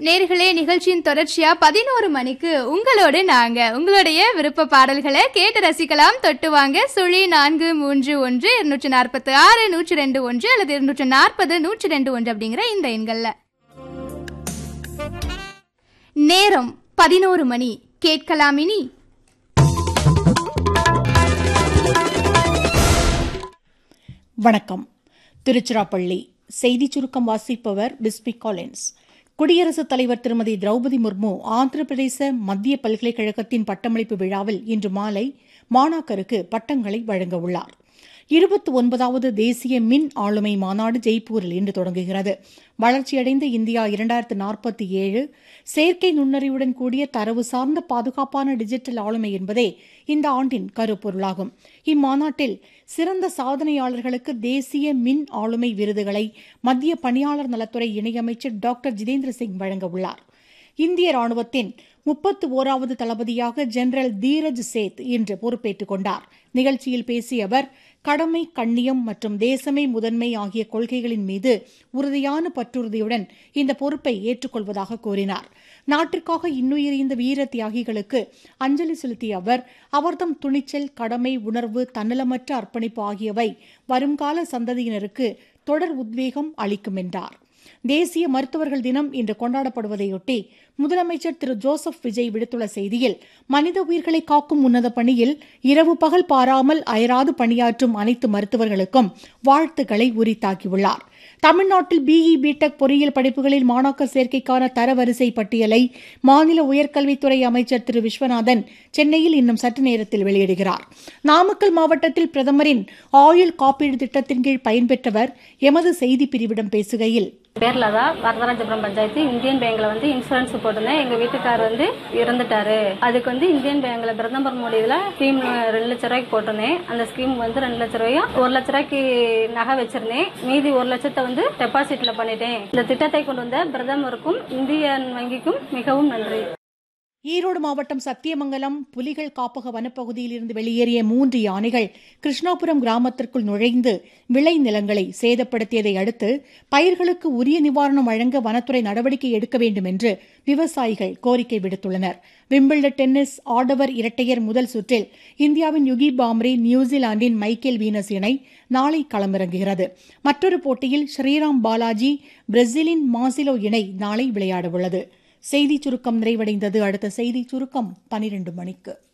நேர்களே நிகழ்ச்சியின் தொடர்ச்சியா பதினோரு மணிக்கு உங்களோடு நாங்க உங்களுடைய விருப்ப பாடல்களை கேட்டு ரசிக்கலாம் தொட்டு வாங்க சுழி நான்கு மூன்று ஒன்று இருநூற்றி நாற்பத்தி ஆறு நூற்றி ரெண்டு ஒன்று அல்லது இருநூற்றி நாற்பது நூற்றி ரெண்டு ஒன்று அப்படிங்கிற இந்த எண்கள்ல நேரம் பதினோரு மணி கேட்கலாம் இனி வணக்கம் திருச்சிராப்பள்ளி செய்தி சுருக்கம் வாசிப்பவர் பிஸ்பி காலின்ஸ் குடியரசுத் தலைவர் திருமதி திரௌபதி முர்மு ஆந்திர பிரதேச மத்திய பல்கலைக்கழகத்தின் பட்டமளிப்பு விழாவில் இன்று மாலை மாணாக்கருக்கு பட்டங்களை வழங்க உள்ளார் இருபத்தி ஒன்பதாவது தேசிய மின் ஆளுமை மாநாடு ஜெய்ப்பூரில் இன்று தொடங்குகிறது வளர்ச்சியடைந்த இந்தியா இரண்டாயிரத்து நாற்பத்தி ஏழு செயற்கை நுண்ணறிவுடன் கூடிய தரவு சார்ந்த பாதுகாப்பான டிஜிட்டல் ஆளுமை என்பதே இந்த ஆண்டின் கருப்பொருளாகும் இம்மாநாட்டில் சிறந்த சாதனையாளர்களுக்கு தேசிய மின் ஆளுமை விருதுகளை மத்திய பணியாளர் நலத்துறை இணையமைச்சர் டாக்டர் ஜிதேந்திர சிங் வழங்க உள்ளார் இந்திய ராணுவத்தின் முப்பத்து ஓராவது தளபதியாக ஜெனரல் தீரஜ் சேத் இன்று பொறுப்பேற்றுக் கொண்டார் நிகழ்ச்சியில் பேசிய அவர் கடமை கண்ணியம் மற்றும் தேசமே முதன்மை ஆகிய கொள்கைகளின் மீது உறுதியான பற்றுறுதியுடன் இந்த பொறுப்பை ஏற்றுக்கொள்வதாக கூறினார் நாட்டிற்காக இன்னுயிரிந்த வீர தியாகிகளுக்கு அஞ்சலி செலுத்திய அவர் அவர்தம் துணிச்சல் கடமை உணர்வு தன்னலமற்ற அர்ப்பணிப்பு ஆகியவை வருங்கால சந்ததியினருக்கு தொடர் உத்வேகம் அளிக்கும் என்றார் தேசிய மருத்துவர்கள் தினம் இன்று கொண்டாடப்படுவதையொட்டி முதலமைச்சர் திரு ஜோசப் விஜய் விடுத்துள்ள செய்தியில் மனித உயிர்களை காக்கும் உன்னத பணியில் இரவு பகல் பாராமல் அயராது பணியாற்றும் அனைத்து மருத்துவர்களுக்கும் வாழ்த்துக்களை உரித்தாக்கியுள்ளார் தமிழ்நாட்டில் பிஇ பிடெக் பொறியியல் படிப்புகளில் மாணாக்கர் சேர்க்கைக்கான தரவரிசை பட்டியலை மாநில உயர்கல்வித்துறை அமைச்சர் திரு விஸ்வநாதன் சென்னையில் இன்னும் சற்று நேரத்தில் வெளியிடுகிறார் நாமக்கல் மாவட்டத்தில் பிரதமரின் ஆயுள் காப்பீடு திட்டத்தின் கீழ் பயன்பெற்றவர் எமது செய்தி பிரிவிடம் பேசுகையில் பேர்ல தான் வரதராஜபுரம் பஞ்சாயத்து இந்தியன் பேங்க்ல வந்து இன்சூரன்ஸ் போட்டிருந்தேன் எங்க வீட்டுக்கார் வந்து இறந்துட்டாரு அதுக்கு வந்து இந்தியன் பேங்க்ல பிரதமர் மோடி இதுல ஸ்கீம் ரெண்டு லட்ச ரூபாய்க்கு போட்டிருந்தேன் அந்த ஸ்கீம் வந்து ரெண்டு லட்ச ரூபாயும் ஒரு லட்ச ரூபாய்க்கு நகை வச்சிருந்தேன் மீதி ஒரு லட்சத்தை வந்து டெபாசிட்ல பண்ணிட்டேன் இந்த திட்டத்தை கொண்டு வந்த பிரதமருக்கும் இந்தியன் வங்கிக்கும் மிகவும் நன்றி ஈரோடு மாவட்டம் சத்தியமங்கலம் புலிகள் காப்பக வனப்பகுதியில் இருந்து வெளியேறிய மூன்று யானைகள் கிருஷ்ணாபுரம் கிராமத்திற்குள் நுழைந்து விளை நிலங்களை சேதப்படுத்தியதை அடுத்து பயிர்களுக்கு உரிய நிவாரணம் வழங்க வனத்துறை நடவடிக்கை எடுக்க வேண்டும் என்று விவசாயிகள் கோரிக்கை விடுத்துள்ளனர் விம்பிள்டன் டென்னிஸ் ஆடவர் இரட்டையர் முதல் சுற்றில் இந்தியாவின் யுகி பாம்ரே நியூசிலாந்தின் மைக்கேல் வீனஸ் இணை நாளை களமிறங்குகிறது மற்றொரு போட்டியில் ஸ்ரீராம் பாலாஜி பிரேசிலின் மாசிலோ இணை நாளை விளையாடவுள்ளது செய்திச் சுருக்கம் நிறைவடைந்தது அடுத்த செய்திச் சுருக்கம் பனிரெண்டு மணிக்கு